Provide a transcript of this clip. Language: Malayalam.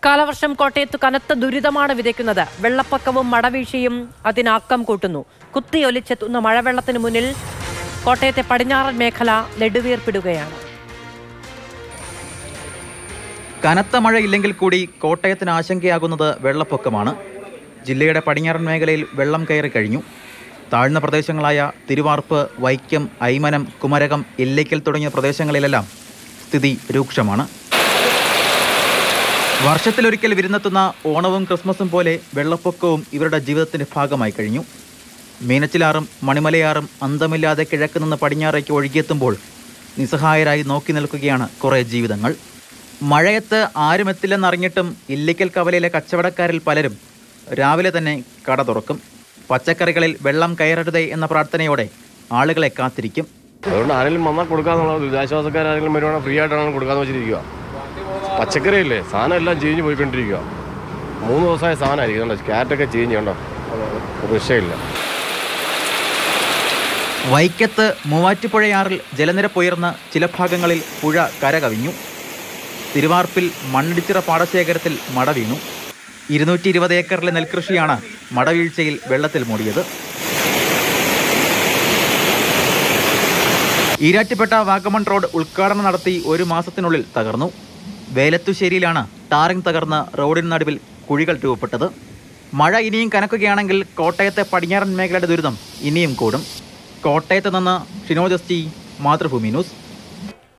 കാലവർഷം കോട്ടയത്ത് കനത്ത ദുരിതമാണ് വിതയ്ക്കുന്നത് വെള്ളപ്പൊക്കവും മടവീഴ്ചയും അതിനാക്കം കൂട്ടുന്നു കുത്തിയൊലിച്ചെത്തുന്ന മഴവെള്ളത്തിന് മുന്നിൽ കോട്ടയത്തെ പടിഞ്ഞാറൻ മേഖല നെടുവീർപ്പിടുകയാണ് കനത്ത മഴയില്ലെങ്കിൽ കൂടി കോട്ടയത്തിന് ആശങ്കയാകുന്നത് വെള്ളപ്പൊക്കമാണ് ജില്ലയുടെ പടിഞ്ഞാറൻ മേഖലയിൽ വെള്ളം കയറി കഴിഞ്ഞു താഴ്ന്ന പ്രദേശങ്ങളായ തിരുവാർപ്പ് വൈക്കം ഐമനം കുമരകം ഇല്ലയ്ക്കൽ തുടങ്ങിയ പ്രദേശങ്ങളിലെല്ലാം സ്ഥിതി രൂക്ഷമാണ് വർഷത്തിലൊരിക്കൽ വിരുന്നെത്തുന്ന ഓണവും ക്രിസ്മസും പോലെ വെള്ളപ്പൊക്കവും ഇവരുടെ ജീവിതത്തിന്റെ ഭാഗമായി കഴിഞ്ഞു മീനച്ചിലാറും മണിമലയാറും അന്തമില്ലാതെ കിഴക്ക് നിന്ന് പടിഞ്ഞാറേക്ക് ഒഴുകിയെത്തുമ്പോൾ നിസ്സഹായരായി നോക്കി നിൽക്കുകയാണ് കുറേ ജീവിതങ്ങൾ മഴയത്ത് ആരും എത്തില്ലെന്നറിഞ്ഞിട്ടും ഇല്ലിക്കൽ കവലയിലെ കച്ചവടക്കാരിൽ പലരും രാവിലെ തന്നെ കട തുറക്കും പച്ചക്കറികളിൽ വെള്ളം കയറരുതേ എന്ന പ്രാർത്ഥനയോടെ ആളുകളെ കാത്തിരിക്കും അതുകൊണ്ട് ആരെങ്കിലും വന്നാൽ കൊടുക്കാന്നുള്ള ദുരിതാശ്വാസക്കാരെങ്കിലും വരുവാണെങ്കിൽ ഫ്രീ ആയിട്ടാണ് കൊടുക്കാന്ന് വെച്ചിരിക്കുക പച്ചക്കറി ഇല്ലേ സാധനം എല്ലാം ചീഞ്ഞ് പോയിക്കൊണ്ടിരിക്കുക മൂന്ന് ദിവസമായ സാധനമായിരിക്കും കണ്ടോ ക്യാരറ്റൊക്കെ ചീഞ്ഞ് കണ്ടോ ഒരു രക്ഷയില്ല വൈക്കത്ത് മൂവാറ്റുപുഴയാറിൽ ജലനിരപ്പ് ഉയർന്ന് ചില ഭാഗങ്ങളിൽ പുഴ കരകവിഞ്ഞു തിരുവാർപ്പിൽ മണ്ണിടിച്ചിറ പാടശേഖരത്തിൽ മട വീണു ഇരുന്നൂറ്റി ഇരുപത് ഏക്കറിലെ നെൽകൃഷിയാണ് മടവീഴ്ചയിൽ വെള്ളത്തിൽ മൂടിയത് ഈരാറ്റുപേട്ട വാഗമൺ റോഡ് ഉദ്ഘാടനം നടത്തി ഒരു മാസത്തിനുള്ളിൽ തകർന്നു വേലത്തുശ്ശേരിയിലാണ് ടാറിംഗ് തകർന്ന് റോഡിന് നടുവിൽ കുഴികൾ രൂപപ്പെട്ടത് മഴ ഇനിയും കനക്കുകയാണെങ്കിൽ കോട്ടയത്തെ പടിഞ്ഞാറൻ മേഖലയുടെ ദുരിതം ഇനിയും കൂടും കോട്ടയത്ത് നിന്ന് ഷിനോജസ്റ്റി മാതൃഭൂമി ന്യൂസ്